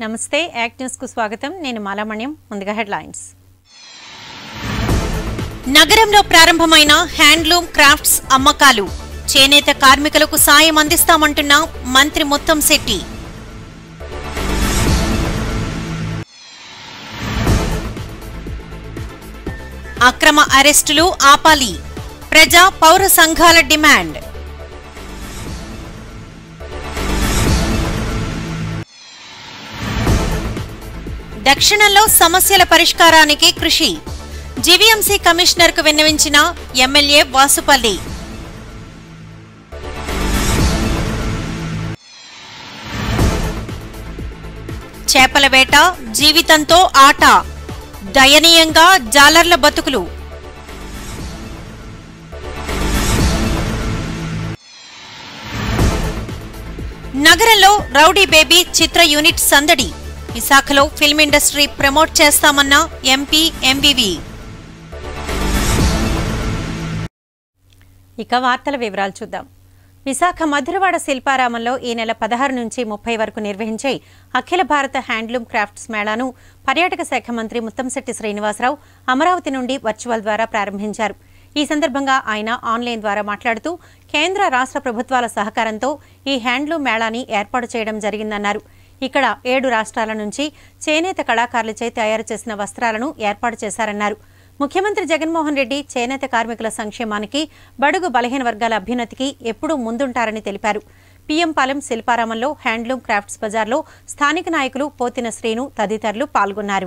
నమస్తే act news కు స్వాగతం నేను మాలామణ్యం ముందుగా హెడ్లైన్స్ నగరంలో ప్రారంభమైన హ్యాండ్లూమ్ క్రాఫ్ట్స్ అమ్మకాలు చేనేత కార్మికులకు సాయం అందిస్తామంటున్న మంత్రి ముత్తం శెట్టి అక్రమ అరెస్టులు ఆపాలి ప్రజా పౌర సంఘాల డిమాండ్ దక్షిణంలో సమస్యల పరిష్కారానికి కృషి జీవీఎంసీ కమిషనర్కు విన్నవించిన ఎమ్మెల్యే వాసుపల్లి చేపల వేట జీవితంతో ఆట దయనీయంగా జాలర్ల బతుకులు నగరంలో రౌడీ బేబీ చిత్ర యూనిట్ సందడి విశాఖలో ఫిల్మ్ ఇండస్ట్రీ ప్రమోట్ చేస్తామన్న ఎంపీ ఎంవివి ఇక వార్తల వివరాలు చూద్దాం విశాఖ మధురవాడ శిల్పారామంలో ఈ నెల పదహారు నుంచి ముప్పై వరకు నిర్వహించే అఖిల భారత హ్యాండ్లూమ్ క్రాఫ్ట్స్ మేళాను పర్యాటక శాఖ మంత్రి ముత్తంశెట్టి శ్రీనివాసరావు అమరావతి నుండి వర్చువల్ ద్వారా ప్రారంభించారు ఈ సందర్భంగా ఆయన ఆన్లైన్ ద్వారా మాట్లాడుతూ కేంద్ర రాష్ట్ర ప్రభుత్వాల సహకారంతో ఈ హ్యాండ్లూమ్ మేళాని ఏర్పాటు చేయడం జరిగిందన్నారు ఇక్కడ ఏడు రాష్ట్రాల నుంచి చేనేత కళాకారులచే తయారు చేసిన వస్త్రాలను ఏర్పాటు చేశారన్నారు ముఖ్యమంత్రి జగన్మోహన్ రెడ్డి చేనేత కార్మికుల సంక్షేమానికి బడుగు బలహీన వర్గాల అభ్యున్నతికి ఎప్పుడూ ముందుంటారని తెలిపారు పీఎం పాలెం శిల్పారామంలో హ్యాండ్లూమ్ క్రాఫ్ట్స్ బజార్లో స్థానిక నాయకులు పోతిన శ్రీను తదితరులు పాల్గొన్నారు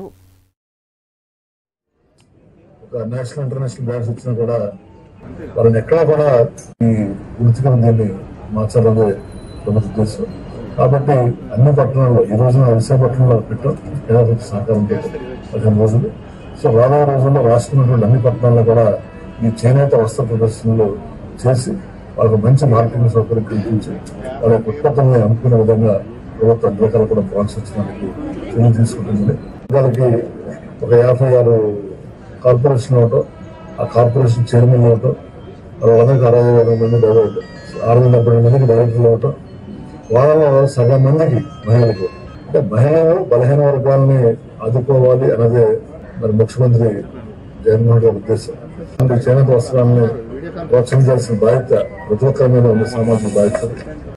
ఒక నేషనల్ ఇంటర్నేషనల్ బ్రాండ్స్ వచ్చినా కూడా వాళ్ళని ఎక్కడా కూడా ఈ వృత్తిగా దీన్ని మార్చాలనే ప్రభుత్వ ఉద్దేశం కాబట్టి అన్ని పట్టణాల్లో ఈ రోజున విశాఖపట్నంలో పెట్టాం ఏదో సహకారం పదిహేను రోజులు సో రాబోయే రోజుల్లో రాష్ట్రంలో అన్ని పట్టణాల్లో కూడా ఈ చేనేత వస్త్ర ప్రదర్శనలు చేసి వాళ్ళకు మంచి మార్కెటింగ్ సౌకర్యం కల్పించి వాళ్ళ యొక్క ఉత్పత్తులను అమ్ముకునే విధంగా ప్రభుత్వం అన్ని రకాల కూడా ప్రోత్సహించడానికి చర్యలు తీసుకుంటుంది వాళ్ళకి ఒక యాభై ఆరు కార్పొరేషన్ అవటం ఆ కార్పొరేషన్ చైర్మన్ అవటం వాళ్ళకి అరవై వేల మంది డైరెక్టర్ ఆరు వందల డెబ్బై రెండు మందికి డైరెక్టర్లు అవటం వాళ్ళలో సగం మందికి మహిళలకు అంటే మహిళలు బలహీన వర్గాలని ఆదుకోవాలి అన్నదే మరి ముఖ్యమంత్రి జగన్మోహన్ రెడ్డి ఉద్దేశం అంటే చేనేత వస్త్రాలని ప్రోత్సహించాల్సిన బాధ్యత ప్రతి ఒక్కరి మీద ఉంది సామాజిక బాధ్యత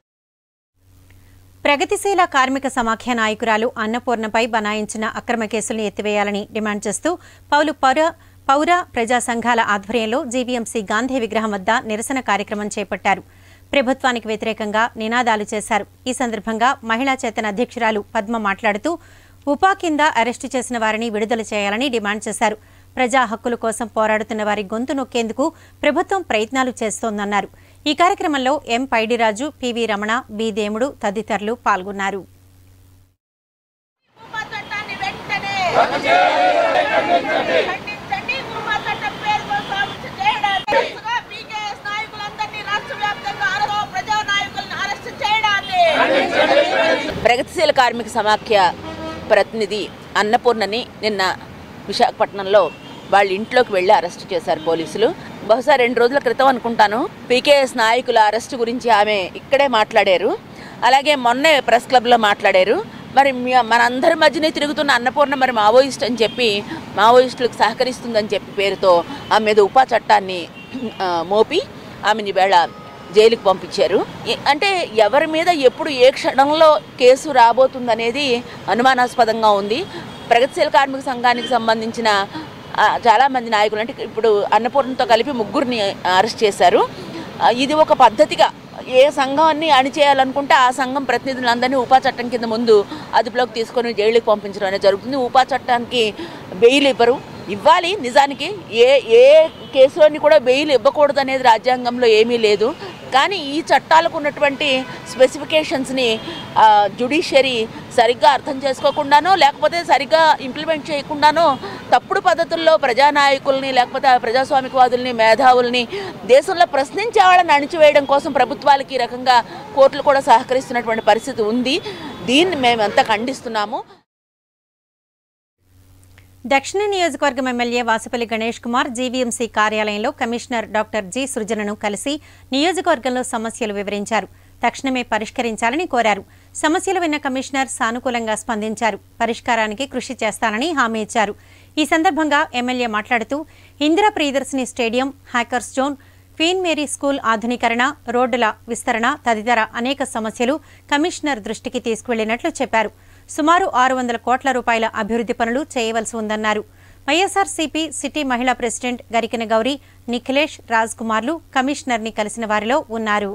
ప్రగతిశీల కార్మిక సమాఖ్య నాయకురాలు అన్నపూర్ణపై బనాయించిన అక్రమ కేసుల్ని ఎత్తివేయాలని డిమాండ్ చేస్తూ పౌలు పౌర పౌర ప్రజా సంఘాల ఆధ్వర్యంలో జీవీఎంసీ గాంధీ విగ్రహం వద్ద నిరసన కార్యక్రమం చేపట్టారు ప్రభుత్వానికి వ్యతిరేకంగా నినాదాలు చేశారు ఈ సందర్భంగా మహిళా చేతన అధ్యక్షురాలు పద్మ మాట్లాడుతూ ఉపా కింద అరెస్టు చేసిన వారిని విడుదల చేయాలని డిమాండ్ చేశారు ప్రజా హక్కుల కోసం పోరాడుతున్న వారి గొంతు నొక్కేందుకు ప్రభుత్వం ప్రయత్నాలు చేస్తోందన్నారు ఈ కార్యక్రమంలో M Paidiraju PV Ramana B Demudu తదితరులు పాల్గొన్నారు భూమా చట్టాన్ని వెంటనే ఖండించండి భూమా చట్టం పేరుతో సమీక్ష చేయడానికి వరుసగా పీకేఎస్ నాయకులందరినీ రాష్ట్ర వ్యాప్తంగా అరవై ప్రజా నాయకులను అరెస్ట్ చేయడాన్ని ప్రగతిశీల కార్మిక సమాఖ్య ప్రతినిధి అన్నపూర్ణని నిన్న విశాఖపట్నంలో వాళ్ళ ఇంట్లోకి వెళ్ళి అరెస్ట్ చేశారు పోలీసులు బహుశా రెండు రోజుల క్రితం అనుకుంటాను పీకేఎస్ నాయకుల అరెస్ట్ గురించి ఆమె ఇక్కడే మాట్లాడారు అలాగే మొన్నే ప్రెస్ క్లబ్లో మాట్లాడారు మరి మీ- మనందరి మధ్యనే తిరుగుతున్న అన్నపూర్ణ మరి మావోయిస్ట్ అని చెప్పి మావోయిస్టులకు సహకరిస్తుందని చెప్పి పేరుతో ఆమె మీద ఉపా చట్టాన్ని ఆ, మోపి ఆమెని వేళ జైలుకి పంపించారు ఏ- అంటే ఎవరి మీద ఎప్పుడు ఏ క్షణంలో కేసు రాబోతుందనేది అనుమానాస్పదంగా ఉంది ప్రగతిశీల కార్మిక సంఘానికి సంబంధించిన ఆ, చాలామంది నాయకులు అంటే ఇప్పుడు అన్నపూర్ణతో కలిపి ముగ్గురిని అరెస్ట్ చేశారు ఆ, ఇది ఒక పద్ధతిగా ఏ సంఘాన్ని అణిచేయాలనుకుంటే ఆ సంఘం ప్రతినిధులందరినీ ఉపా చట్టం కింద ముందు అదుపులోకి తీసుకొని జైలుకి పంపించడం అనేది జరుగుతుంది ఉపా చట్టానికి బెయిల్ ఇవ్వరు ఇవ్వాలి నిజానికి ఏ ఏ కేసులోని కూడా బెయిల్ ఇవ్వకూడదు అనేది రాజ్యాంగంలో ఏమీ లేదు కానీ ఈ చట్టాలకు ఉన్నటువంటి స్పెసిఫికేషన్స్ని జుడిషియరీ సరిగ్గా అర్థం చేసుకోకుండానో లేకపోతే సరిగ్గా ఇంప్లిమెంట్ చేయకుండానో తప్పుడు పద్ధతుల్లో ప్రజానాయకుల్ని లేకపోతే ఆ ప్రజాస్వామికవాదుల్ని మేధావుల్ని దేశంలో ప్రశ్నించే వాళ్ళని అణిచివేయడం కోసం ప్రభుత్వాలకి ఈ రకంగా కోర్టులు కూడా సహకరిస్తున్నటువంటి పరిస్థితి ఉంది దీన్ని మేమంతా ఖండిస్తున్నాము దక్షిణ నియోజకవర్గం ఎమ్మెల్యే వాసుపల్లి గణేష్ కుమార్ జీవీఎంసీ కార్యాలయంలో కమిషనర్ డాక్టర్ జి సృజనను కలిసి నియోజకవర్గంలో సమస్యలు వివరించారు తక్షణమే పరిష్కరించాలని కోరారు సమస్యలు విన్న కమిషనర్ సానుకూలంగా స్పందించారు పరిష్కారానికి కృషి చేస్తానని హామీ ఇచ్చారు ఈ సందర్భంగా ఎమ్మెల్యే మాట్లాడుతూ Indira Priyadarshini stadium hawkers zone Queen Mary school ఆధునీకరణ రోడ్డుల విస్తరణ తదితర అనేక సమస్యలు కమిషనర్ దృష్టికి తీసుకువెళ్లినట్లు చెప్పారు సుమారు ఆరు వందల కోట్ల రూపాయల అభివృద్ధి పనులు చేయవలసి ఉందన్నారు వైఎస్ఆర్సీపీ సిటీ మహిళా ప్రెసిడెంట్ గరికిన గౌరి నిఖిలేష్ రాజ్ కుమార్లు కమిషనర్ని కలిసిన వారిలో ఉన్నారు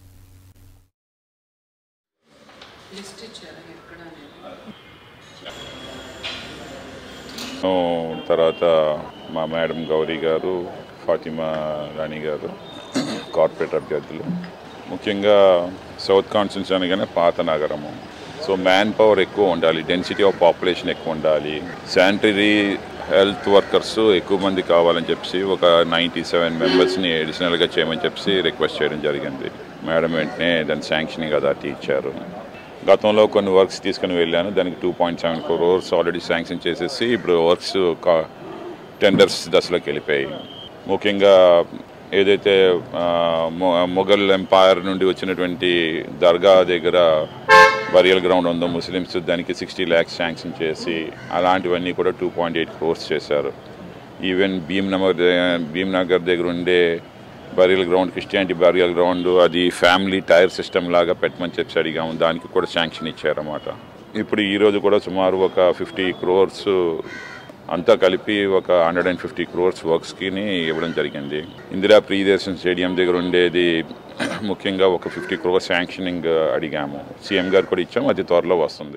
తర్వాత మా మేడం గౌరీ గారు ఫాతిమా రాణి గారు కార్పొరేట్ అభ్యర్థులు ముఖ్యంగా సౌత్ కాన్స్టిట్యూన్స్ అనగానే పాత నగరము సో మ్యాన్ పవర్ ఎక్కువ ఉండాలి డెన్సిటీ ఆఫ్ పాపులేషన్ ఎక్కువ ఉండాలి శానిటరీ హెల్త్ వర్కర్స్ ఎక్కువ మంది కావాలని చెప్పి ఒక నైంటీ సెవెన్ మెంబర్స్ని అడిషనల్గా చేయమని చెప్పి రిక్వెస్ట్ చేయడం జరిగింది మేడం వెంటనే దాని శాంక్షనింగ్ అథారిటీ ఇచ్చారు గతంలో కొన్ని వర్క్స్ తీసుకుని వెళ్ళాను దానికి two point seven crores already sanction చేసేసి ఇప్పుడు వర్క్స్ టెండర్స్ దశలోకి వెళ్ళిపోయాయి ముఖ్యంగా ఏదైతే ఆ, మొ- మొఘల్ ఎంపైర్ నుండి వచ్చినటువంటి దర్గా దగ్గర బరియల్ గ్రౌండ్ ఉందో ముస్లిమ్స్ దానికి సిక్స్టీ ల్యాక్స్ శాంక్షన్ చేసి అలాంటివన్నీ కూడా టూ పాయింట్ ఎయిట్ క్రోర్స్ చేశారు ఈవెన్ భీమ్ నగర్ భీమ్ నగర్ దగ్గర ఉండే burial ground Christianity burial ground అది ఫ్యామిలీ టైర్ సిస్టమ్ లాగా పెట్టమని చెప్పి అడిగాము దానికి కూడా శాంక్షన్ ఇచ్చారన్నమాట ఇప్పుడు ఈ రోజు కూడా సుమారు ఒక ఫిఫ్టీ క్రోర్స్ అంతా కలిపి ఒక హండ్రెడ్ అండ్ ఫిఫ్టీ క్రోర్స్ వర్క్స్కి ఇవ్వడం జరిగింది ఇందిరా ప్రియదర్శన్ స్టేడియం దగ్గర ఉండేది ముఖ్యంగా ఒక ఫిఫ్టీ క్రోర్స్ శాంక్షనింగ్ అడిగాము సీఎం గారు కూడా ఇచ్చాము అది త్వరలో వస్తుంది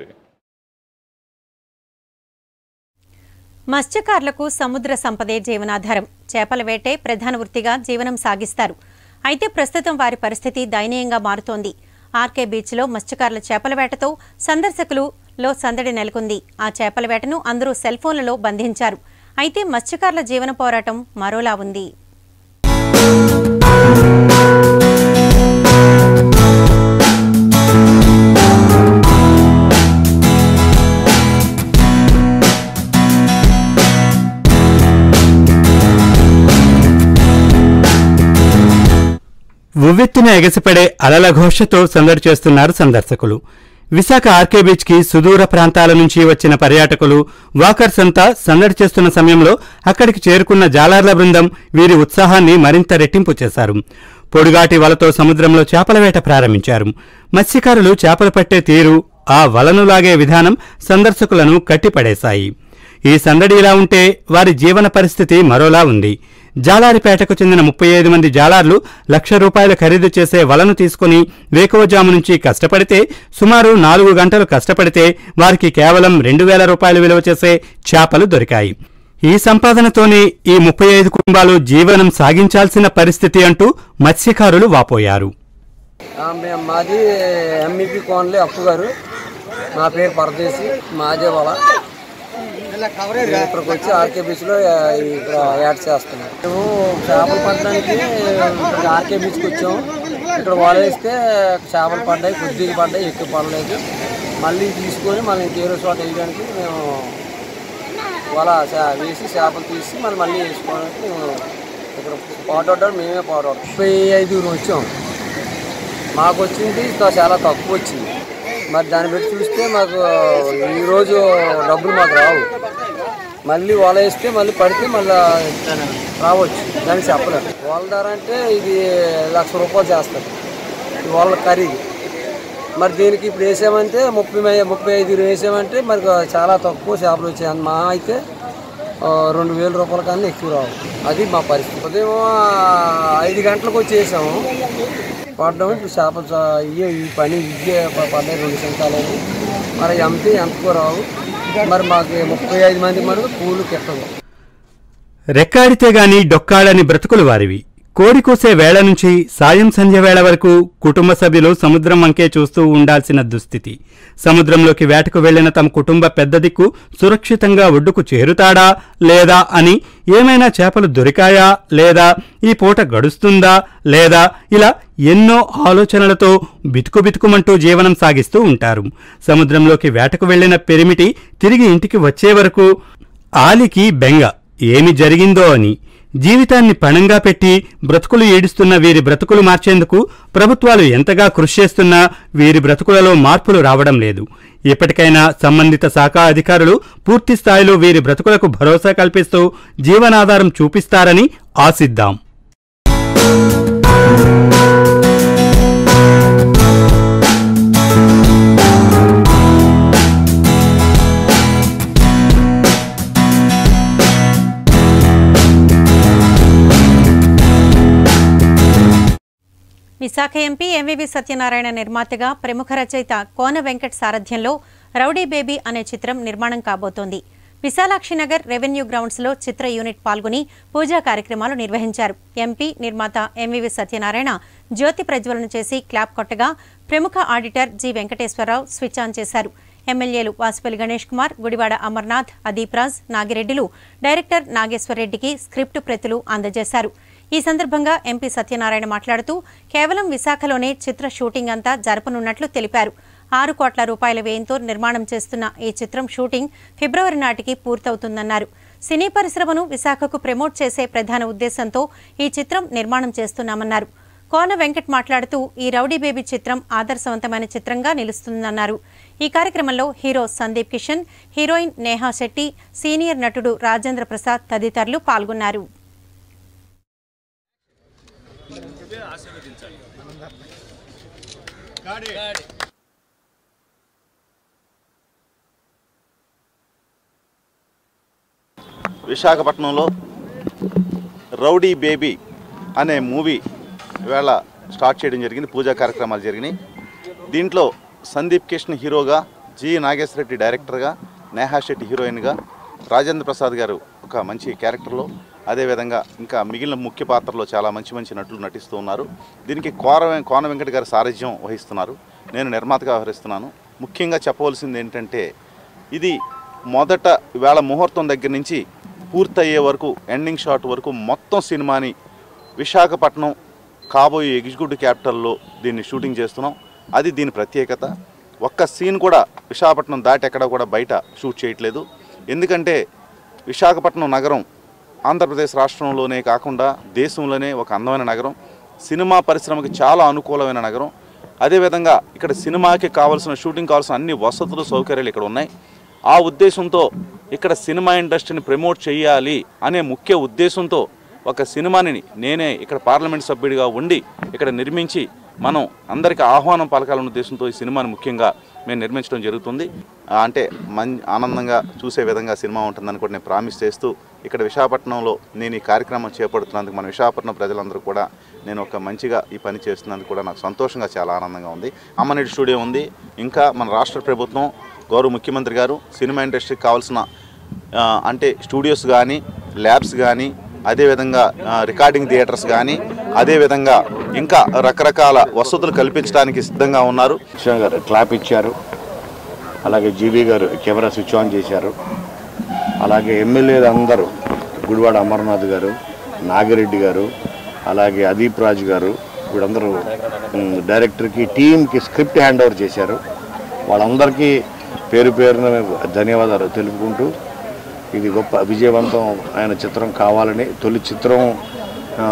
మత్స్యకారులకు సముద్ర సంపదే జీవనాధారం చేపల వేటే ప్రధాన వృత్తిగా జీవనం సాగిస్తారు అయితే ప్రస్తుతం వారి పరిస్థితి దయనీయంగా మారుతోంది ఆర్కే బీచ్లో మత్స్యకారుల చేపల వేటతో సందర్శకులు లో సందడి నెలకొంది ఆ చేపల వేటను అందరూ సెల్ ఫోన్లలో బంధించారు అయితే మత్స్యకారుల జీవన పోరాటం మరోలా ఉంది ఉవ్వెత్తున ఎగసిపడే అలల ఘోషతో సందడి చేస్తున్నారు సందర్శకులు విశాఖ ఆర్కే బీచ్ కి సుదూర ప్రాంతాల నుంచి వచ్చిన పర్యాటకులు వాకర్స్ అంతా సందడి చేస్తున్న సమయంలో అక్కడికి చేరుకున్న జాలార్ల బృందం వీరి ఉత్సాహాన్ని మరింత రెట్టింపు చేశారు పొడుగాటి వలతో సముద్రంలో చేపల వేట ప్రారంభించారు మత్స్యకారులు చేపలు పట్టే తీరు ఆ వలను లాగే విధానం సందర్శకులను కట్టిపడేశాయి ఈ సందడి ఇలా ఉంటే వారి జీవన పరిస్థితి మరోలా ఉంది జాలారిపేటకు చెందిన ముప్పై ఐదు మంది జాలార్లు లక్ష రూపాయలు ఖరీదు చేసే వలను తీసుకుని వేకువజాము నుంచి కష్టపడితే సుమారు నాలుగు గంటలు కష్టపడితే వారికి కేవలం రెండు వేల రూపాయలు విలువ చేసే చేపలు దొరికాయి ఈ సంపాదనతోనే ఈ ముప్పై ఐదు కుటుంబాలు జీవనం సాగించాల్సిన పరిస్థితి అంటూ మత్స్యకారులు వాపోయారు ఆ, మే- మాది ఎంఈపీ కోన్లే అప్పు గారు నా పేరు పరదేశి మాదే వాళ్ళ నేను ఇక్కడికి వచ్చి ఆర్కే బీచ్లో ఆ, ఇక్కడ యాడ్ చేస్తున్నాం మేము చేపలు పట్టడానికి ఇక్కడ ఆర్కే బీచ్కి వచ్చాము ఇక్కడ వలేస్తే చేపలు పడ్డాయి కొద్దిగా పడ్డాయి ఎక్కువ పడలేదు మళ్ళీ తీసుకొని మళ్ళీ ఇంకేరో చోట వేయడానికి మేము వల చే- వేసి చేపలు తీసి మళ్ళీ మళ్ళీ వేసుకోవడానికి మేము ఇక్కడ పాటోడ్డాడు మేమే పాటోడు ముప్పై ఐదుగురు వచ్చాం మాకు వచ్చింది త- చాలా తక్కువ వచ్చింది మరి దాన్ని బట్టి చూస్తే మాకు ఈరోజు డబ్బులు మాకు రావు మళ్ళీ వల వేస్తే మళ్ళీ పడితే మళ్ళీ రావచ్చు దానికి చెప్పలేదు వాళ్ళ ధర అంటే ఇది లక్ష రూపాయలు చేస్తారు ఈ వాళ్ళ ఖరీదు మరి దీనికి ఇప్పుడు వేసామంటే ముప్పై మే- ముప్పై ఐదు వేసామంటే మరి చాలా తక్కువ చేపలు వచ్చాయి మా అయితే ఆ, రెండు వేల రూపాయల కన్నా ఎక్కువ రావు అది మా పరిస్థితి ఉదయం ఆ, ఐదు గంటలకు వచ్చేసాము పడ్డాము ఇప్పుడు చేపలు చా- ఇయ్యే ఈ పని ఇయ్యే ప- పడ్డాయి రెండు సంతాలని మరి అమ్మితే ఎంతకో రావు మరి మాకు ముప్పై ఐదు మంది మనకు పూలు కిట్టదు రెక్కాడితే గాని డొక్కాడని బ్రతుకులు వారివి కోడి కూసే వేళ నుంచి సాయం సంధ్య వేళ వరకు కుటుంబ సభ్యులు సముద్రం వంకే చూస్తూ ఉండాల్సిన దుస్థితి సముద్రంలోకి వేటకు వెళ్లిన తమ కుటుంబ పెద్ద దిక్కు సురక్షితంగా ఒడ్డుకు చేరుతాడా లేదా అని ఏమైనా చేపలు దొరికాయా లేదా ఈ పూట గడుస్తుందా లేదా ఇలా ఎన్నో ఆలోచనలతో బితుకు బితుకుమంటూ జీవనం సాగిస్తూ ఉంటారు సముద్రంలోకి వేటకు వెళ్లిన పెరిమిటి తిరిగి ఇంటికి వచ్చే వరకు ఆలికి బెంగ ఏమి జరిగిందో అని జీవితాన్ని పణంగా పెట్టి బ్రతుకులు ఏడుస్తున్న వీరి బ్రతుకులు మార్చేందుకు ప్రభుత్వాలు ఎంతగా కృషి చేస్తున్నా వీరి బ్రతుకులలో మార్పులు రావడం లేదు ఇప్పటికైనా సంబంధిత శాఖ అధికారులు పూర్తి స్థాయిలో వీరి బ్రతుకులకు భరోసా కల్పిస్తూ జీవనాధారం చూపిస్తారని ఆశిద్దాం విశాఖ ఎంపీ ఎంవివి సత్యనారాయణ నిర్మాతగా ప్రముఖ రచయిత కోన వెంకట్ సారథ్యంలో రౌడీ బేబీ అనే చిత్రం నిర్మాణం కాబోతోంది విశాలాక్షినగర్ రెవెన్యూ గ్రౌండ్స్ లో చిత్ర యూనిట్ పాల్గొని పూజా కార్యక్రమాలు నిర్వహించారు ఎంపీ నిర్మాత ఎంవివి సత్యనారాయణ జ్యోతి ప్రజ్వలన చేసి క్లాప్ కొట్టగా ప్రముఖ auditor G Venkateswararao switch on చేశారు ఎమ్మెల్యేలు వాసుపల్లి గణేష్ కుమార్ గుడివాడ అమర్నాథ్ అదీప్ రాజ్ నాగిరెడ్డిలు డైరెక్టర్ నాగేశ్వరరెడ్డికి స్క్రిప్టు ప్రతులు అందజేశారు ఈ సందర్భంగా ఎంపీ సత్యనారాయణ మాట్లాడుతూ కేవలం విశాఖలోనే చిత్ర షూటింగ్ అంతా జరపనున్నట్లు తెలిపారు ఆరు కోట్ల రూపాయల వ్యయంతో నిర్మాణం చేస్తున్న ఈ చిత్రం షూటింగ్ ఫిబ్రవరి నాటికి పూర్తవుతుందన్నారు సినీ పరిశ్రమను విశాఖకు ప్రమోట్ చేసే ప్రధాన ఉద్దేశంతో ఈ చిత్రం నిర్మాణం చేస్తున్నామన్నారు కోన వెంకట్ మాట్లాడుతూ ఈ రౌడీ బేబీ చిత్రం ఆదర్శవంతమైన చిత్రంగా నిలుస్తుందన్నారు ఈ కార్యక్రమంలో hero Sundeep Kishan heroine Neha Shetty senior నటుడు రాజేంద్ర ప్రసాద్ తదితరులు పాల్గొన్నారు విశాఖపట్నంలో రౌడీ బేబీ అనే మూవీ ఇవాళ స్టార్ట్ చేయడం జరిగింది పూజా కార్యక్రమాలు జరిగినాయి దీంట్లో సందీప్ కిషన్ హీరోగా జి నాగేశ్వర రెడ్డి డైరెక్టర్గా నేహా శెట్టి హీరోయిన్గా రాజేంద్ర ప్రసాద్ గారు ఒక మంచి క్యారెక్టర్లో అదేవిధంగా ఇంకా మిగిలిన ముఖ్య పాత్రలో చాలా మంచి మంచి నటులు నటిస్తూ ఉన్నారు దీనికి కోర కోన వెంకట గారు సారథ్యం వహిస్తున్నారు నేను నిర్మాతగా వ్యవహరిస్తున్నాను ముఖ్యంగా చెప్పవలసింది ఏంటంటే ఇది మొదట ఇవాళ ముహూర్తం దగ్గర నుంచి పూర్తయ్యే వరకు ఎండింగ్ షాట్ వరకు మొత్తం సినిమాని విశాఖపట్నం కాబోయే ఎగ్జిక్యూటివ్ క్యాపిటల్లో దీన్ని షూటింగ్ చేస్తున్నాం అది దీని ప్రత్యేకత ఒక్క సీన్ కూడా విశాఖపట్నం దాటి ఎక్కడ కూడా బయట షూట్ చేయట్లేదు ఎందుకంటే విశాఖపట్నం నగరం ఆంధ్రప్రదేశ్ రాష్ట్రంలోనే కాకుండా దేశంలోనే ఒక అందమైన నగరం సినిమా పరిశ్రమకి చాలా అనుకూలమైన నగరం అదేవిధంగా ఇక్కడ సినిమాకి కావాల్సిన షూటింగ్ కావాల్సిన అన్ని వసతులు సౌకర్యాలు ఇక్కడ ఉన్నాయి ఆ ఉద్దేశంతో ఇక్కడ సినిమా ఇండస్ట్రీని ప్రమోట్ చేయాలి అనే ముఖ్య ఉద్దేశంతో ఒక సినిమాని నేనే ఇక్కడ పార్లమెంట్ సభ్యుడిగా ఉండి ఇక్కడ నిర్మించి మనం అందరికీ ఆహ్వానం పలకాలన్న ఉద్దేశంతో ఈ సినిమాని ముఖ్యంగా మేము నిర్మించడం జరుగుతుంది ఆ, అంటే మం ఆనందంగా చూసే విధంగా సినిమా ఉంటుందని కూడా నేను ప్రామిస్ చేస్తూ ఇక్కడ విశాఖపట్నంలో నేను ఈ కార్యక్రమం చేపడుతున్నందుకు మన విశాఖపట్నం ప్రజలందరూ కూడా నేను ఒక మంచిగా ఈ పని చేస్తున్నందుకు కూడా నాకు సంతోషంగా చాలా ఆనందంగా ఉంది అమ్మనేటి స్టూడియో ఉంది ఇంకా మన రాష్ట్ర ప్రభుత్వం గౌరవ ముఖ్యమంత్రి గారు సినిమా ఇండస్ట్రీకి కావాల్సిన ఆ, అంటే స్టూడియోస్ కానీ ల్యాబ్స్ కానీ అదేవిధంగా ఆ, రికార్డింగ్ థియేటర్స్ కానీ అదేవిధంగా ఇంకా రకరకాల వసతులు కల్పించడానికి సిద్ధంగా ఉన్నారు కృష్ణ గారు క్లాప్ ఇచ్చారు అలాగే జీవి గారు కెమెరా స్విచ్ ఆన్ చేశారు అలాగే ఎమ్మెల్యేలు అందరూ గుడివాడ అమర్నాథ్ గారు నాగిరెడ్డి గారు అలాగే అదీప్ రాజ్ గారు వీళ్ళందరూ ఉమ్, డైరెక్టర్కి టీంకి స్క్రిప్ట్ హ్యాండ్ ఓవర్ చేశారు వాళ్ళందరికీ పేరు పేరున ధన్యవాదాలు తెలుపుకుంటూ ఇది గొప్ప విజయవంతం అయిన చిత్రం కావాలని తొలి చిత్రం ఆ,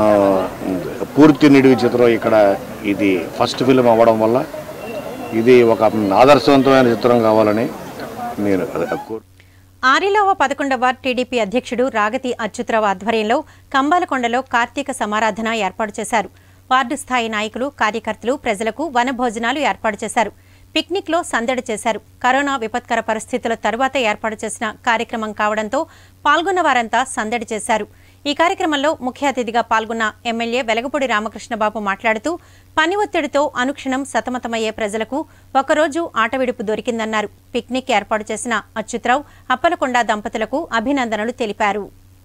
పూర్తి నిడివి చిత్రం ఇక్కడ ఇది ఫస్ట్ ఫిల్మ్ అవ్వడం వల్ల ఇది ఒక ఆదర్శవంతమైన చిత్రం కావాలని నేను కోరు ఆరిలోవ పదకొండవ వార్డ్ టీడీపీ అధ్యక్షుడు రాగతి అచ్యుతరావు ఆధ్వర్యంలో కంబాలకొండలో కార్తీక సమారాధన ఏర్పాటు చేశారు వార్డు స్థాయి నాయకులు కార్యకర్తలు ప్రజలకు వనభోజనాలు ఏర్పాటు చేశారు పిక్నిక్లో సందడి చేశారు కరోనా విపత్కర పరిస్థితుల తరువాత ఏర్పాటు చేసిన కార్యక్రమం కావడంతో పాల్గొన్న వారంతా సందడి చేశారు ఈ కార్యక్రమంలో ముఖ్య అతిథిగా పాల్గొన్న ఎమ్మెల్యే వెలగపూడి రామకృష్ణబాబు మాట్లాడుతూ పని ఒత్తిడితో అనుక్షణం సతమతమయ్యే ప్రజలకు ఒకరోజు ఆట విడుపు దొరికిందన్నారు పిక్నిక్ ఏర్పాటు చేసిన అచ్యుతరావు అప్పలకొండ దంపతులకు అభినందనలు తెలిపారు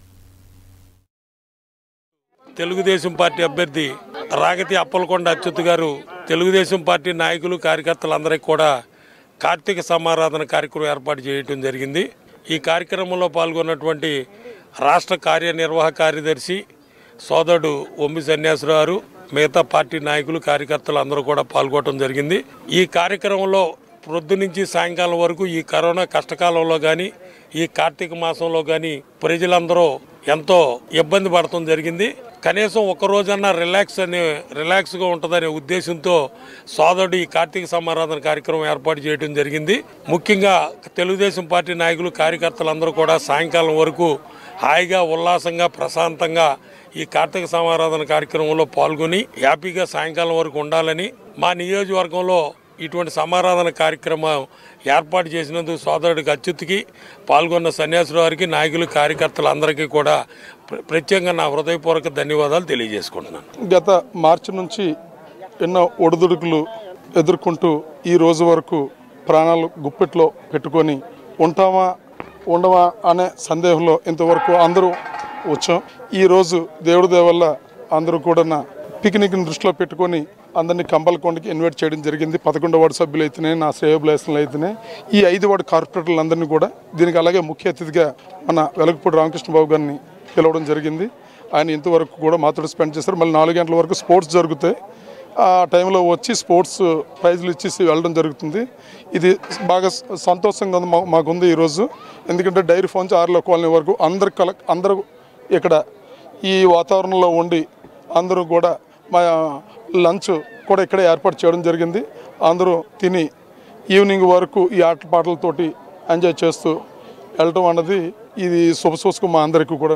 తెలుగుదేశం పార్టీ అభ్యర్థి రాగతి అప్పలకొండ అచ్యుత్ గారు తెలుగుదేశం పార్టీ నాయకులు కార్యకర్తలందరికీ కూడా కార్తీక సమారాధన కార్యక్రమం ఏర్పాటు చేయడం జరిగింది ఈ కార్యక్రమంలో పాల్గొన్నటువంటి రాష్ట్ర కార్యనిర్వాహక కార్యదర్శి సోదరుడు ఒమ్మి సన్యాసరావు గారు మిగతా పార్టీ నాయకులు కార్యకర్తలు అందరూ కూడా పాల్గొనడం జరిగింది ఈ కార్యక్రమంలో ప్రొద్దు నుంచి సాయంకాలం వరకు ఈ కరోనా కష్టకాలంలో కానీ ఈ కార్తీక మాసంలో కానీ ప్రజలందరూ ఎంతో ఇబ్బంది పడటం జరిగింది కనీసం ఒక రోజన్నా రిలాక్స్ అనే రిలాక్స్గా ఉంటుందనే ఉద్దేశంతో సోదరుడు ఈ కార్తీక సమారాధన కార్యక్రమం ఏర్పాటు చేయడం జరిగింది ముఖ్యంగా తెలుగుదేశం పార్టీ నాయకులు కార్యకర్తలందరూ కూడా సాయంకాలం వరకు హాయిగా ఉల్లాసంగా ప్రశాంతంగా ఈ కార్తీక సమారాధన కార్యక్రమంలో పాల్గొని హ్యాపీగా సాయంకాలం వరకు ఉండాలని మా నియోజకవర్గంలో ఇటువంటి సమారాధన కార్యక్రమం ఏర్పాటు చేసినందుకు సోదరుడికి అచ్యుత్కి పాల్గొన్న సన్యాసుల వారికి నాయకులు కార్యకర్తలందరికీ కూడా ప్ర- ప్రత్యేకంగా నా హృదయపూర్వక ధన్యవాదాలు తెలియజేసుకుంటున్నాను గత మార్చి నుంచి ఎన్నో ఒడిదుడుకులు ఎదుర్కొంటూ ఈ రోజు వరకు ప్రాణాలు గుప్పెట్లో పెట్టుకొని ఉంటామా ఉండమా అనే సందేహంలో ఇంతవరకు అందరూ వచ్చాం ఈ రోజు దేవుడి దేవల్ల అందరూ కూడా పిక్నిక్ని దృష్టిలో పెట్టుకొని అందరినీ కంపలకొండకి ఇన్వైట్ చేయడం జరిగింది పదకొండవ వార్డు సభ్యులు అయితేనే నా శ్రేయోభిలాషులు అయితేనే ఈ ఐదు వార్డు కార్పొరేటర్లందరినీ కూడా దీనికి అలాగే ముఖ్య అతిథిగా మన వెలగపూడి రామకృష్ణ బాబు గారిని పిలవడం జరిగింది ఆయన ఇంతవరకు కూడా మాతో స్పెండ్ చేస్తారు మళ్ళీ నాలుగు గంటల వరకు స్పోర్ట్స్ జరుగుతాయి ఆ టైంలో వచ్చి స్పోర్ట్స్ ప్రైజ్లు ఇచ్చేసి వెళ్ళడం జరుగుతుంది ఇది బాగా సంతోషంగా ఉంది మా- మాకుంది ఈరోజు ఎందుకంటే డైరీ ఫోన్ నుంచి ఆరులో కాలనీ వరకు అందరు కల అందరూ ఇక్కడ ఈ వాతావరణంలో ఉండి అందరూ కూడా మా లంచ్ కూడా ఇక్కడే ఏర్పాటు చేయడం జరిగింది అందరూ తిని ఈవినింగ్ వరకు ఈ ఆటల పాటలతోటి ఎంజాయ్ చేస్తూ వెళ్ళటం అన్నది ఇది శుభసూచకం మా అందరికీ కూడా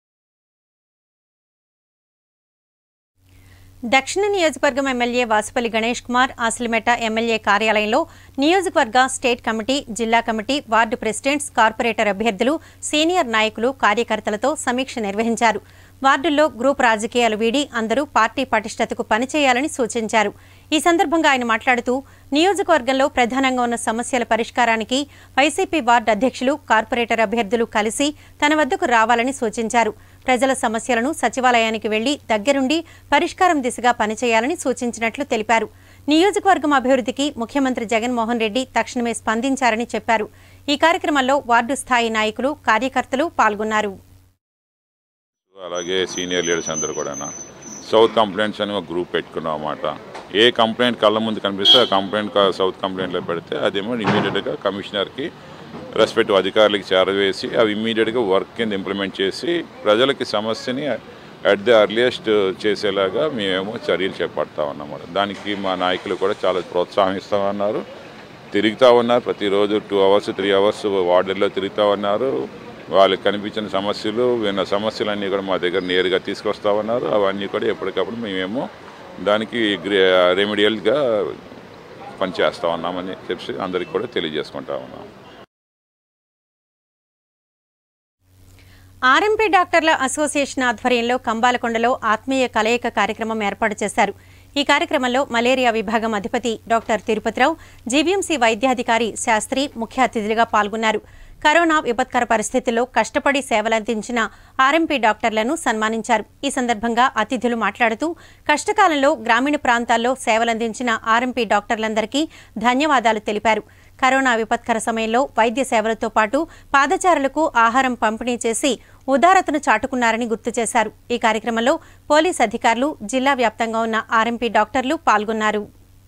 దక్షిణ నియోజకవర్గం ఎమ్మెల్యే వాసుపల్లి గణేష్ కుమార్ ఆసిలిమెట ఎమ్మెల్యే కార్యాలయంలో నియోజకవర్గ స్టేట్ కమిటీ జిల్లా కమిటీ వార్డు ప్రెసిడెంట్స్ కార్పొరేటర్ అభ్యర్థులు సీనియర్ నాయకులు కార్యకర్తలతో సమీక్ష నిర్వహించారు వార్డుల్లో గ్రూప్ రాజకీయాలు వీడి అందరూ పార్టీ పటిష్టతకు పనిచేయాలని సూచించారు ఈ సందర్భంగా ఆయన మాట్లాడుతూ నియోజకవర్గంలో ప్రధానంగా ఉన్న సమస్యల పరిష్కారానికి వైసీపీ వార్డు అధ్యక్షులు కార్పొరేటర్ అభ్యర్థులు కలిసి తన వద్దకు రావాలని సూచించారు ప్రజల సమస్యలను సచివాలయానికి వెళ్లి దగ్గరుండి పరిష్కారం దిశగా పనిచేయాలని సూచించినట్లు తెలిపారు నియోజకవర్గం అభివృద్ధికి ముఖ్యమంత్రి జగన్మోహన్ రెడ్డి తక్షణమే స్పందించారని చెప్పారు ఈ కార్యక్రమంలో వార్డు స్థాయి నాయకులు కార్యకర్తలు పాల్గొన్నారు అలాగే సీనియర్ లీడర్స్ అందరూ కూడా సౌత్ కంప్లైంట్స్ అని ఒక గ్రూప్ పెట్టుకున్నాం అన్నమాట ఏ కంప్లైంట్ కళ్ళ ముందు కనిపిస్తే ఆ కంప్లైంట్ క- సౌత్ కంప్లైంట్లో పెడితే అదేమో ఇమీడియట్గా కమిషనర్కి రెస్పెక్టివ్ అధికారులకి చేరవేసి అవి ఇమీడియట్గా వర్క్ కింద ఇంప్లిమెంట్ చేసి ప్రజలకి సమస్యని అట్ ది అర్లియస్ట్ చేసేలాగా మేమేమో చర్యలు చేపడతా ఉన్నాం దానికి మా నాయకులు కూడా చాలా ప్రోత్సాహిస్తూ ఉన్నారు తిరుగుతూ ఉన్నారు ప్రతిరోజు టూ అవర్స్ త్రీ అవర్స్ వార్డుల్లో తిరుగుతూ ఉన్నారు వాళ్ళకి కనిపించిన సమస్యలు విన్న సమస్యలన్నీ కూడా మా దగ్గర నేరుగా తీసుకొస్తా ఉన్నారు అవన్నీ కూడా ఎప్పటికప్పుడు మేమేమో దానికి రెమెడియల్గా పనిచేస్తూ ఉన్నామని చెప్పి అందరికి కూడా తెలియజేసుకుంటా ఉన్నాం ఆర్ఎంపీ డాక్టర్ల అసోసియేషన్ ఆధ్వర్యంలో కంబాలకొండలో ఆత్మీయ కలయిక కార్యక్రమం ఏర్పాటు చేశారు ఈ కార్యక్రమంలో మలేరియా విభాగం అధిపతి డాక్టర్ తిరుపతిరావు జీవీఎంసీ వైద్యాధికారి శాస్త్రి ముఖ్య అతిథులుగా పాల్గొన్నారు కరోనా విపత్కర పరిస్థితుల్లో కష్టపడి సేవలందించిన ఆర్ఎంపీ డాక్టర్లను సన్మానించారు ఈ సందర్భంగా అతిథులు మాట్లాడుతూ కష్టకాలంలో గ్రామీణ ప్రాంతాల్లో సేవలందించిన ఆర్ఎంపీ డాక్టర్లందరికీ ధన్యవాదాలు తెలిపారు కరోనా విపత్కర సమయంలో వైద్య సేవలతో పాటు పాదచారులకు ఆహారం పంపిణీ చేసి ఉదారతను చాటుకున్నారని గుర్తు చేశారు ఈ కార్యక్రమంలో పోలీస్ అధికారులు జిల్లా వ్యాప్తంగా ఉన్న ఆర్ఎంపీ డాక్టర్లు పాల్గొన్నారు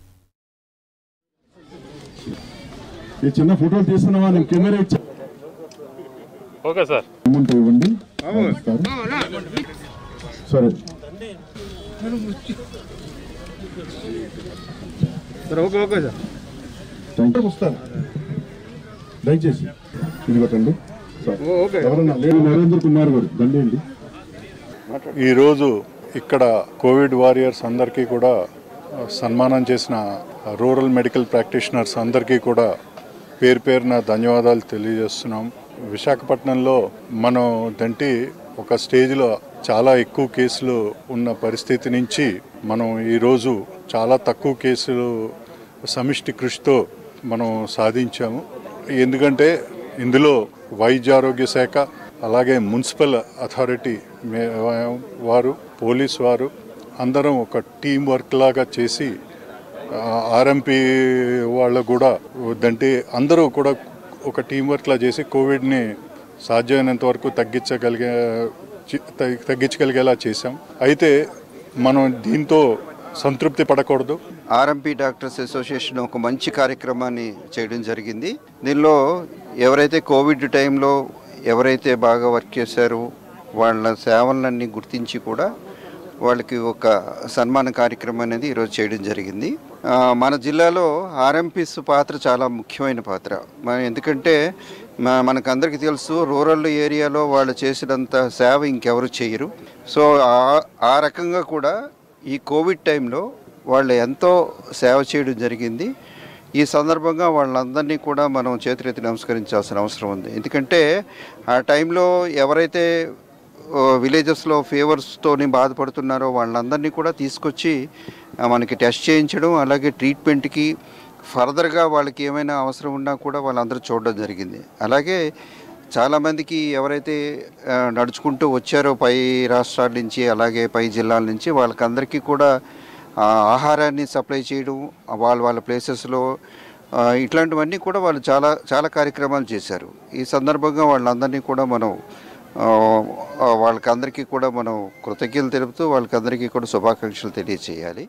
ఈ చిన్న ఫోటోలు తీసుకున్నావా నేను కెమెరా ఇచ్చా ఓకే సార్ అమౌంట్ ఇవ్వండి ఇస్తారు. సరే sir okay okay sir thank you వస్తారు దయచేసి ఇది పెట్టండి సార్ ఓకే. ఎవరన్నా లేని నరేంద్ర కుమార్ గారు దండేయండి ఈరోజు ఇక్కడ కోవిడ్ వారియర్స్ అందరికీ కూడా సన్మానం చేసిన రూరల్ మెడికల్ ప్రాక్టీషనర్స్ అందరికీ కూడా పేరు పేరున ధన్యవాదాలు తెలియజేస్తున్నాం విశాఖపట్నంలో మనం దంటి ఒక స్టేజ్లో చాలా ఎక్కువ కేసులు ఉన్న పరిస్థితి నుంచి మనం ఈరోజు చాలా తక్కువ కేసులు సమిష్టి కృషితో మనం సాధించాము ఎందుకంటే ఇందులో వైద్య ఆరోగ్య శాఖ అలాగే మున్సిపల్ అథారిటీ మే- వారు పోలీస్ వారు అందరం ఒక టీం వర్క్ లాగా చేసి ఆర్ఎంపీ వాళ్ళు కూడా వద్దంటే అందరూ కూడా ఒక టీం వర్క్ లా చేసి కోవిడ్ని సాధ్యమైనంత వరకు తగ్గించగలిగే చి- తగ్గి- తగ్గించగలిగేలా చేశాం అయితే మనం దీంతో సంతృప్తి పడకూడదు ఆర్ఎంపీ డాక్టర్స్ అసోసియేషన్ ఒక మంచి కార్యక్రమాన్ని చేయడం జరిగింది దీనిలో ఎవరైతే కోవిడ్ టైంలో ఎవరైతే బాగా వర్క్ చేశారో వాళ్ళ సేవలన్నీ గుర్తించి కూడా వాళ్ళకి ఒక సన్మాన కార్యక్రమం అనేది ఈరోజు చేయడం జరిగింది ఆ, మన జిల్లాలో ఆర్ఎంపీస్ పాత్ర చాలా ముఖ్యమైన పాత్ర మన ఎందుకంటే మ- మనకందరికీ తెలుసు రూరల్ ఏరియాలో వాళ్ళు చేసినంత సేవ ఇంకెవరు చేయరు సో ఆ- ఆ రకంగా కూడా ఈ కోవిడ్ టైంలో వాళ్ళు ఎంతో సేవ చేయడం జరిగింది ఈ సందర్భంగా వాళ్ళందరినీ కూడా మనం చేతులెత్తి నమస్కరించాల్సిన అవసరం ఉంది ఎందుకంటే ఆ టైంలో ఎవరైతే విలేజెస్లో ఫీవర్స్తోని బాధపడుతున్నారో వాళ్ళందరినీ కూడా తీసుకొచ్చి ఆ, మనకి టెస్ట్ చేయించడం అలాగే ట్రీట్మెంట్కి ఫర్దర్గా వాళ్ళకి ఏమైనా అవసరం ఉన్నా కూడా వాళ్ళందరూ చూడడం జరిగింది అలాగే చాలామందికి ఎవరైతే ఆ, నడుచుకుంటూ వచ్చారో పై రాష్ట్రాల నుంచి అలాగే పై జిల్లాల నుంచి వాళ్ళకందరికీ కూడా ఆ, ఆహారాన్ని సప్లై చేయడం వాళ్ళ వాళ్ళ ప్లేసెస్లో ఆ, ఇట్లాంటివన్నీ కూడా వాళ్ళు చాలా చాలా కార్యక్రమాలు చేశారు ఈ సందర్భంగా వాళ్ళందరినీ కూడా మనం ఆ, ఆ, వాళ్ళకందరికీ కూడా మనం కృతజ్ఞతలు తెలుపుతూ వాళ్ళకందరికీ కూడా శుభాకాంక్షలు తెలియజేయాలి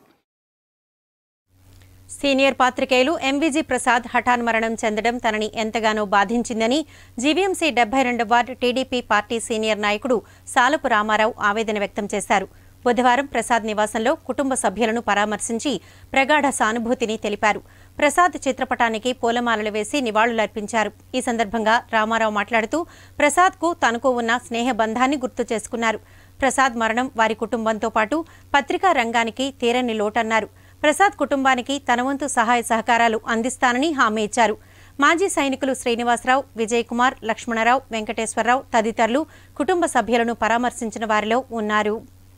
సీనియర్ పాత్రికేయులు ఎంవిజీ ప్రసాద్ హఠాన్ మరణం చెందడం తనని ఎంతగానో బాధించిందని జీవీఎంసీ డెబ్బై రెండు వార్డు టీడీపీ పార్టీ సీనియర్ నాయకుడు సాలపు రామారావు ఆవేదన వ్యక్తం చేశారు బుధవారం ప్రసాద్ నివాసంలో కుటుంబ సభ్యులను పరామర్శించి ప్రగాఢ సానుభూతిని తెలిపారు ప్రసాద్ చిత్రపటానికి పూలమాలలు వేసి నివాళులర్పించారు ఈ సందర్భంగా రామారావు మాట్లాడుతూ ప్రసాద్కు తనకు ఉన్న స్నేహ బంధాన్ని గుర్తు చేసుకున్నారు ప్రసాద్ మరణం వారి కుటుంబంతో పాటు పత్రికా రంగానికి తీరని లోటన్నారు ప్రసాద్ కుటుంబానికి తన వంతు సహాయ సహకారాలు అందిస్తానని హామీ ఇచ్చారు మాజీ సైనికులు శ్రీనివాసరావు విజయ్ కుమార్ లక్ష్మణరావు వెంకటేశ్వరరావు తదితరులు కుటుంబ సభ్యులను పరామర్శించిన వారిలో ఉన్నారు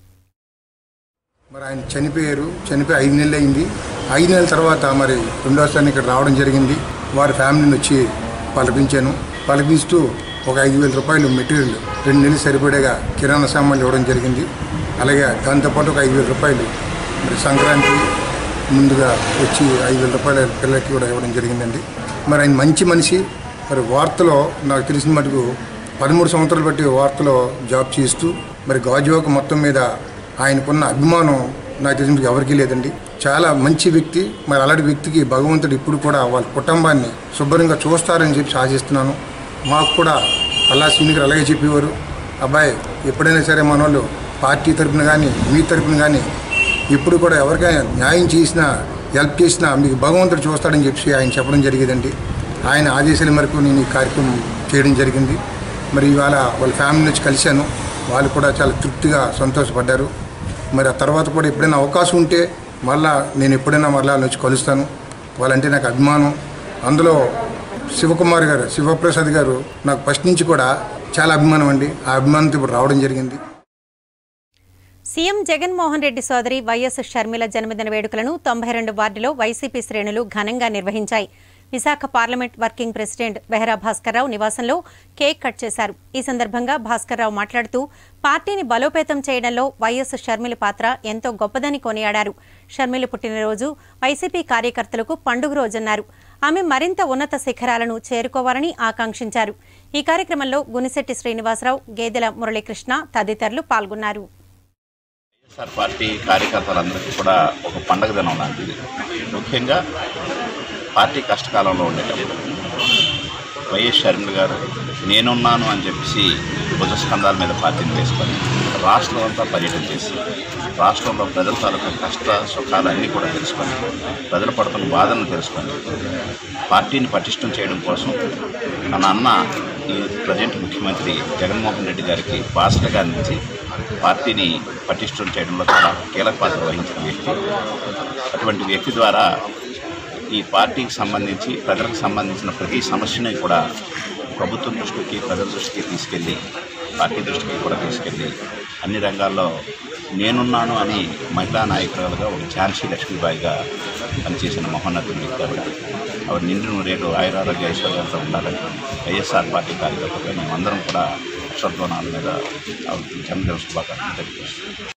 మరి ఆయన చనిపోయారు చనిపోయి ఐదు నెలలు అయింది ఐదు నెలల తర్వాత మరి రెండోసారి ఇక్కడ రావడం జరిగింది వారి ఫ్యామిలీని వచ్చి పలపించాను పలపిస్తూ ఒక ఐదు వేల రూపాయలు మెటీరియల్ రెండు నెలలు సరిపడేగా కిరాణా సామాన్లు ఇవ్వడం జరిగింది అలాగే దాంతోపాటు ఒక ఐదు వేల రూపాయలు మరి సంక్రాంతి ముందుగా వచ్చి ఐదు వేల రూపాయల పిల్లలకి కూడా ఇవ్వడం జరిగిందండి మరి ఆయన మంచి మనిషి మరి వార్తలో నాకు తెలిసిన మటుకు పదమూడు సంవత్సరాలు బట్టి వార్తలో జాబ్ చేస్తూ మరి గాజువాక మొత్తం మీద ఆయనకున్న అభిమానం నాకు తెలిసిన ఎవరికీ లేదండి చాలా మంచి వ్యక్తి మరి అలాంటి వ్యక్తికి భగవంతుడు ఇప్పుడు కూడా వాళ్ళ కుటుంబాన్ని శుభ్రంగా చూస్తారని చెప్పి ఆశిస్తున్నాను మాకు కూడా అల్లా సీని గారు అలాగే చెప్పేవారు అబ్బాయి ఎప్పుడైనా సరే మన వాళ్ళు పార్టీ తరపున కానీ మీ తరపున కానీ ఇప్పుడు కూడా ఎవరికైనా న్యాయం చేసినా హెల్ప్ చేసినా మీకు భగవంతుడు చూస్తాడని చెప్పి ఆయన చెప్పడం జరిగేదండి ఆయన ఆదేశాల మేరకు నేను ఈ కార్యక్రమం చేయడం జరిగింది మరి ఇవాళ వాళ్ళ ఫ్యామిలీ నుంచి కలిశాను వాళ్ళు కూడా చాలా తృప్తిగా సంతోషపడ్డారు మరి ఆ తర్వాత కూడా ఎప్పుడైనా అవకాశం ఉంటే మళ్ళా నేను ఎప్పుడైనా మళ్ళా వాళ్ళని వచ్చి కలుస్తాను వాళ్ళంటే నాకు అభిమానం అందులో శివకుమార్ గారు శివప్రసాద్ గారు నాకు ఫస్ట్ నుంచి కూడా చాలా అభిమానం అండి ఆ అభిమానంతో ఇప్పుడు రావడం జరిగింది సీఎం జగన్మోహన్ రెడ్డి సోదరి వైఎస్ షర్మిల జన్మదిన వేడుకలను తొంభై రెండు వార్డులో వైసీపీ శ్రేణులు ఘనంగా నిర్వహించాయి Visakha parliament working president Behara Bhaskarrao నివాసంలో కేక్ కట్ చేశారు ఈ సందర్భంగా భాస్కర్రావు మాట్లాడుతూ పార్టీని బలోపేతం చేయడంలో వైఎస్ షర్మిల పాత్ర ఎంతో గొప్పదని కొనియాడారు షర్మిల పుట్టినరోజు వైసీపీ కార్యకర్తలకు పండుగ రోజన్నారు ఆమె మరింత ఉన్నత శిఖరాలను చేరుకోవాలని ఆకాంక్షించారు ఈ కార్యక్రమంలో గునిశెట్టి శ్రీనివాసరావు గేదెల మురళీకృష్ణ తదితరులు పాల్గొన్నారు వైఎస్ఆర్ పార్టీ కార్యకర్తలందరికీ కూడా ఒక పండగ దినం లాంటిది ముఖ్యంగా పార్టీ కష్టకాలంలో ఉండేటప్పుడు వైఎస్ షర్మిల గారు నేనున్నాను అని చెప్పేసి భుజస్కంధాల మీద పార్టీని వేసుకొని రాష్ట్రం అంతా పర్యటన చేసి రాష్ట్రంలో ప్రజల తాలూకా కష్ట సుఖాలన్నీ కూడా తెలుసుకొని ప్రజలు పడుతున్న బాధలను తెలుసుకొని పార్టీని పటిష్టం చేయడం కోసం మన అన్న ఈ ప్రజెంట్ ముఖ్యమంత్రి జగన్మోహన్ రెడ్డి గారికి బాసటగా అందించి పార్టీని పటిష్టం చేయడంలో చాలా కీలక పాత్ర వహించిన వ్యక్తి అటువంటి వ్యక్తి ద్వారా ఈ పార్టీకి సంబంధించి ప్రజలకు సంబంధించిన ప్రతి సమస్యని కూడా ప్రభుత్వం దృష్టికి ప్రజల దృష్టికి తీసుకెళ్ళి పార్టీ దృష్టికి కూడా తీసుకెళ్ళి అన్ని రంగాల్లో నేనున్నాను అని మహిళా నాయకురాలుగా ఒక ఝాన్సీ లక్ష్మీబాయిగా పనిచేసిన మహోన్నతుడు వ్యక్తి ఆవిడ ఆవిడ నిండు నూరేళ్ళు ఆయురారోగ్య ఐశ్వర్యాలతో ఉండాలని వైఎస్ఆర్ పార్టీ కార్యకర్తగా మేమందరం కూడా అక్షరధ్వనాల మీద ఆవిడ జన్మదిన శుభాకాంక్షలు తెలియజేస్తున్నాం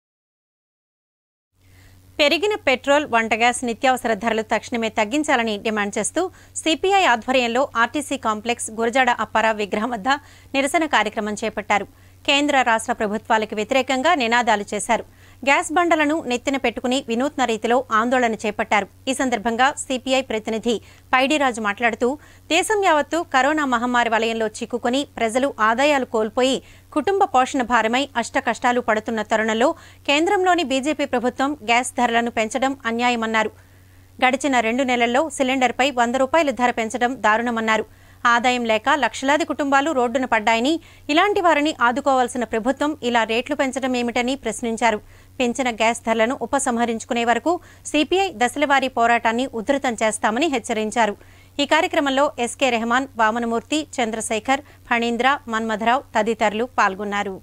పెరిగిన పెట్రోల్ వంట గ్యాస్ నిత్యావసర ధరలు తక్షణమే తగ్గించాలని డిమాండ్ చేస్తూ సిపిఐ ఆధ్వర్యంలో ఆర్టీసీ కాంప్లెక్స్ గురజాడ అప్పారా విగ్రహం వద్ద నిరసన కార్యక్రమం చేపట్టారు కేంద్ర రాష్ట్ర ప్రభుత్వాలకు వ్యతిరేకంగా నినాదాలు చేశారు గ్యాస్ బండలను నెత్తిన పెట్టుకుని వినూత్న రీతిలో ఆందోళన చేపట్టారు ఈ సందర్భంగా సిపిఐ ప్రతినిధి పైడిరాజు మాట్లాడుతూ దేశం యావత్తు కరోనా మహమ్మారి వలయంలో చిక్కుకుని ప్రజలు ఆదాయాలు కోల్పోయి కుటుంబ పోషణ భారమై అష్టకష్టాలు పడుతున్న తరుణంలో కేంద్రంలోని బీజేపీ ప్రభుత్వం గ్యాస్ ధరలను పెంచడం అన్యాయమన్నారు గడిచిన రెండు నెలల్లో సిలిండర్పై వంద రూపాయల ధర పెంచడం దారుణమన్నారు ఆదాయం లేక లక్షలాది కుటుంబాలు రోడ్డున పడ్డాయని ఇలాంటి వారిని ఆదుకోవాల్సిన ప్రభుత్వం ఇలా రేట్లు పెంచడం ఏమిటని ప్రశ్నించారు పెంచిన గ్యాస్ ధరలను ఉపసంహరించుకునే వరకు సిపిఐ దశలవారీ పోరాటాన్ని ఉధృతం చేస్తామని హెచ్చరించారు ఈ కార్యక్రమంలో ఎస్కే రెహమాన్ వామనమూర్తి చంద్రశేఖర్ ఫణీంద్ర మన్మథరావు తదితరులు పాల్గొన్నారు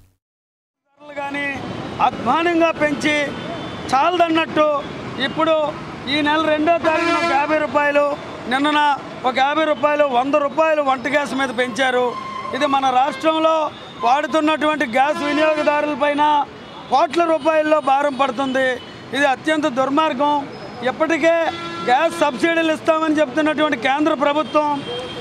కానీ అధ్వానంగా పెంచి చాలదన్నట్టు ఇప్పుడు ఈ నెల రెండో తారీఖున ఒక యాభై రూపాయలు నిన్నన ఒక యాభై రూపాయలు వంద రూపాయలు వంట గ్యాస్ మీద పెంచారు ఇది మన రాష్ట్రంలో వాడుతున్నటువంటి గ్యాస్ వినియోగదారులపైన కోట్ల రూపాయల్లో భారం పడుతుంది ఇది అత్యంత దుర్మార్గం ఇప్పటికే గ్యాస్ సబ్సిడీలు ఇస్తామని చెప్తున్నటువంటి కేంద్ర ప్రభుత్వం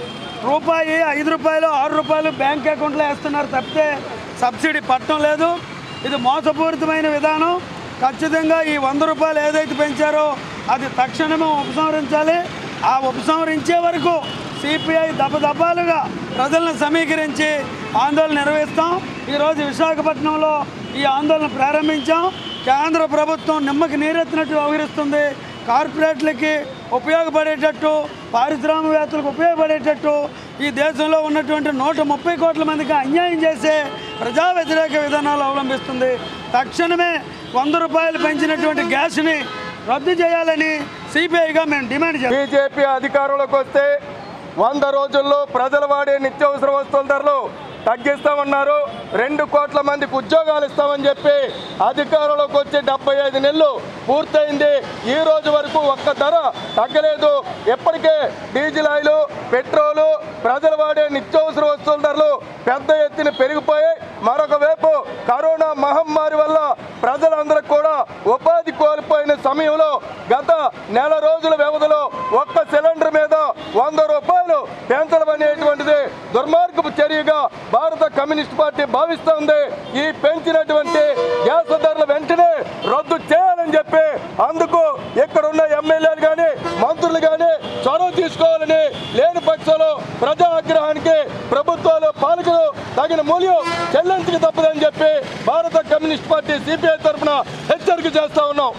రూపాయి ఐదు రూపాయలు ఆరు రూపాయలు బ్యాంక్ అకౌంట్లో వేస్తున్నారు తప్పితే సబ్సిడీ పట్టడం లేదు ఇది మోసపూరితమైన విధానం ఖచ్చితంగా ఈ వంద రూపాయలు ఏదైతే పెంచారో అది తక్షణమే ఉపసంహరించాలి ఆ ఉపసంహరించే వరకు సిపిఐ దపదపాలుగా ప్రజలను సమీకరించి ఆందోళన నిర్వహిస్తాం ఈరోజు విశాఖపట్నంలో ఈ ఆందోళన ప్రారంభించాం కేంద్ర ప్రభుత్వం నిమ్మకి నీరెత్తినట్టు వ్యవహరిస్తుంది కార్పొరేట్లకి ఉపయోగపడేటట్టు పారిశ్రామికవేత్తలకు ఉపయోగపడేటట్టు ఈ దేశంలో ఉన్నటువంటి నూట ముప్పై కోట్ల మందికి అన్యాయం చేసే ప్రజా వ్యతిరేక విధానాలు అవలంబిస్తుంది తక్షణమే వంద రూపాయలు పెంచినటువంటి గ్యాస్ని రద్దు చేయాలని సిపిఐగా మేము డిమాండ్ చేస్తాం బీజేపీ అధికారంలోకి వస్తే వంద రోజుల్లో ప్రజలు వాడే నిత్యావసర వస్తువుల ధరలు తగ్గిస్తామన్నారు రెండు కోట్ల మందికి ఉద్యోగాలు ఇస్తామని చెప్పి అధికారంలోకి వచ్చి డెబ్బై ఐదు నెలలు పూర్తయింది ఈ రోజు వరకు ఒక్క ధర తగ్గలేదు ఎప్పటికే డీజిల్ ఆయిల్ పెట్రోలు ప్రజలు వాడే నిత్యావసర వస్తువుల ధరలు పెద్ద ఎత్తున పెరిగిపోయాయి మరొక వైపు కరోనా మహమ్మారి వల్ల ప్రజలందరికీ కూడా ఉపాధి కోల్పోయిన సమయంలో గత నెల రోజుల వ్యవధిలో ఒక్క సిలిండర్ మీద వంద రూపాయలు పెంచడం అనేటువంటిది దుర్మార్గపు చర్యగా భారత కమ్యూనిస్ట్ పార్టీ భావిస్తోంది ఈ పెంచినటువంటి గ్యాస్ ధరలు వెంటనే రద్దు చేయాలని చెప్పి అందుకు ఇక్కడ ఉన్న ఎమ్మెల్యేలు కానీ మంత్రులు కానీ చొరవ తీసుకోవాలని లేని పక్షంలో ప్రజా ఆగ్రహానికి ప్రభుత్వాలు పాలకులు తగిన మూల్యం చెల్లించక తప్పదని చెప్పి భారత కమ్యూనిస్ట్ పార్టీ సిపిఐ తరఫున హెచ్చరిక చేస్తా ఉన్నాం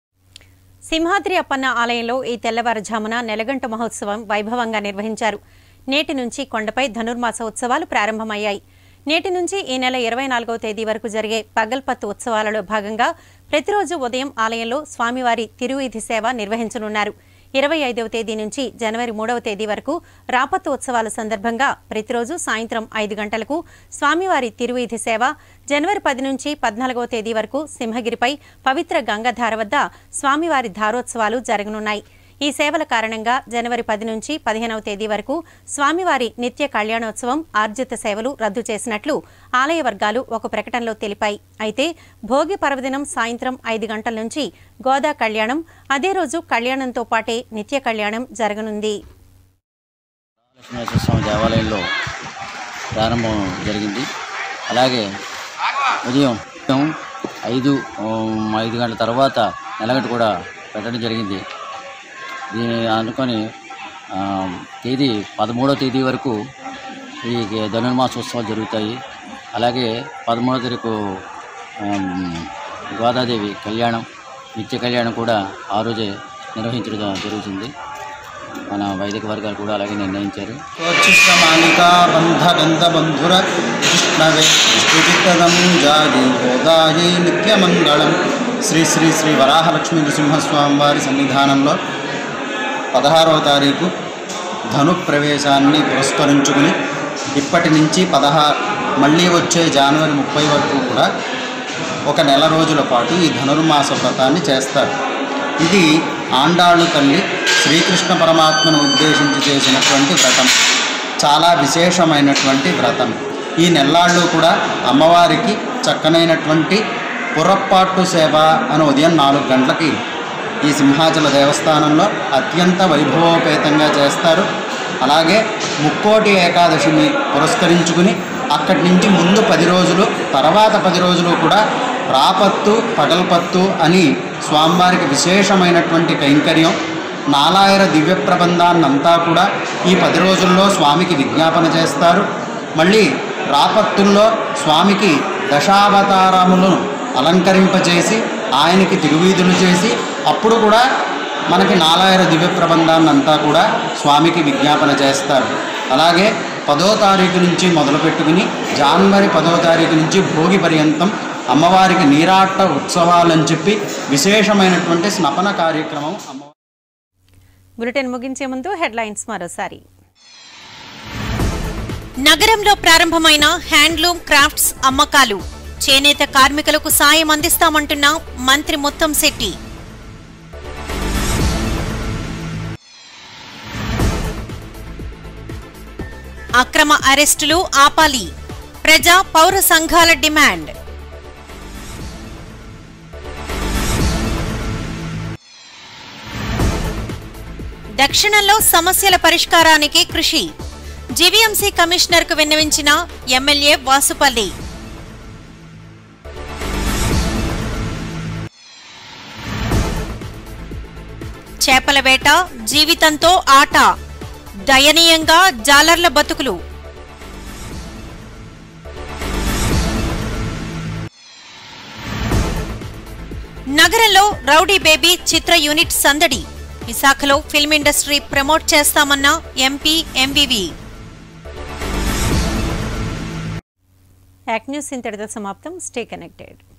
సింహాద్రి అప్పన్న ఆలయంలో ఈ తెల్లవారుజామున నెలగంట మహోత్సవం వైభవంగా నిర్వహించారు నేటి నుంచి కొండపై ధనుర్మాస ఉత్సవాలు ప్రారంభమయ్యాయి నేటి నుంచి ఈ నెల ఇరవై నాలుగవ తేదీ వరకు జరిగే పగల్పత్తు ఉత్సవాలలో భాగంగా ప్రతిరోజు ఉదయం ఆలయంలో స్వామివారి తిరువీధి సేవ నిర్వహించనున్నారు ఇరవై ఐదవ తేదీ నుంచి జనవరి మూడవ తేదీ వరకు రాపత్తు ఉత్సవాల సందర్భంగా ప్రతిరోజు సాయంత్రం ఐదు గంటలకు స్వామివారి తిరువీధి సేవ జనవరి పది నుంచి పద్నాలుగవ తేదీ వరకు సింహగిరిపై పవిత్ర గంగాధార వద్ద స్వామివారి ధారోత్సవాలు జరగనున్నాయి ఈ సేవల కారణంగా జనవరి పది నుంచి పదిహేనవ తేదీ వరకు స్వామివారి నిత్య కళ్యాణోత్సవం ఆర్జిత సేవలు రద్దు చేసినట్లు ఆలయ వర్గాలు ఒక ప్రకటనలో తెలిపాయి అయితే భోగి పర్వదినం సాయంత్రం ఐదు గంటల నుంచి గోదా కళ్యాణం అదే రోజు కళ్యాణంతో పాటే నిత్య కళ్యాణం జరగనుంది లక్ష్మీనరసింహ స్వామి దేవాలయంలో ప్రారంభం జరిగింది అలాగే ఉదయం ఉదయం ఐదు ఉమ్, ఐదు గంటల తర్వాత నెలగట్టు కూడా పెట్టడం జరిగింది దీని అనుకొని ఆ, తేదీ పదమూడవ తేదీ వరకు ఈ ధనుర్మాసోత్సవాలు జరుగుతాయి అలాగే పదమూడవ తారీఖు ఉమ్, గోదాదేవి కళ్యాణం నిత్య కళ్యాణం కూడా ఆ రోజే నిర్వహించడం జరుగుతుంది మన వైదిక వర్గాలు కూడా అలాగే నిర్ణయించారు స్వచ్ఛిష్టమాలికా బంధగంధబంధుర విష్ణవే విష్ణుచిత్తదం జాగి గోదాయే నిత్యమంగళం శ్రీ శ్రీ శ్రీ వరాహలక్ష్మీ నృసింహస్వామి వారి సన్నిధానంలో పదహారవ తారీఖు ధను ప్రవేశాన్ని పురస్కరించుకుని ఇప్పటి నుంచి పదహారు మళ్ళీ వచ్చే జనవరి ముప్పై వరకు కూడా ఒక నెల రోజుల పాటు ఈ ధనుర్మాస వ్రతాన్ని చేస్తారు ఇది ఆండాళ్ళు తల్లి శ్రీకృష్ణ పరమాత్మను ఉద్దేశించి చేసినటువంటి వ్రతం చాలా విశేషమైనటువంటి వ్రతం ఈ నెల్లాళ్ళు కూడా అమ్మవారికి చక్కనైనటువంటి పురప్పాట్టు సేవ అని ఉదయం నాలుగు గంటలకి ఈ సింహాచల దేవస్థానంలో అత్యంత వైభవోపేతంగా చేస్తారు అలాగే ముక్కోటి ఏకాదశిని పురస్కరించుకుని అక్కడి నుంచి ముందు పది రోజులు తర్వాత పది రోజులు కూడా రాపత్తు పగల్పత్తు అని స్వామివారికి విశేషమైనటువంటి కైంకర్యం నాలాయర దివ్య ప్రబంధాన్నంతా కూడా ఈ పది రోజుల్లో స్వామికి విజ్ఞాపన చేస్తారు మళ్ళీ రాపత్తుల్లో స్వామికి దశావతారములను అలంకరింపజేసి ఆయనకి తిరువీధులు చేసి అప్పుడు కూడా మనకి నాలాయర దివ్య ప్రబంధాన్నంతా కూడా స్వామికి విజ్ఞాపన చేస్తారు అలాగే పదో తారీఖు నుంచి మొదలు పెట్టుకుని జనవరి పదో తారీఖు నుంచి భోగి పర్యంతం అమ్మవారికి నీరాట ఉత్సవాలని చెప్పి విశేషమైనటువంటి స్నపన కార్యక్రమం అమ్మ బులెటిన్ ముగించే ముందు హెడ్లైన్స్ మరోసారి నగరంలో ప్రారంభమైన హ్యాండ్లూమ్ క్రాఫ్ట్స్ అమ్మకాలు చేనేత కార్మికులకు సాయం అందిస్తామంటున్న మంత్రి ముత్తం శెట్టి అక్రమ అరెస్టులు ఆపాలి ప్రజా పౌర సంఘాల డిమాండ్ దక్షిణంలో సమస్యల పరిష్కారానికి కృషి జీవీఎంసీ కమిషనర్కు విన్నవించిన ఎమ్మెల్యే వాసుపల్లి చేపల వేట జీవితంతో ఆట దయనీయంగా జాలర్ల బతుకులు నగరంలో రౌడీ బేబీ చిత్ర యూనిట్ సందడి విశాఖలో ఫిల్మ్ ఇండస్ట్రీ ప్రమోట్ చేస్తామన్న ఎంపీ ఎంవివి యాక్ న్యూస్ ఇంతటితో సమాప్తం స్టే కనెక్టెడ్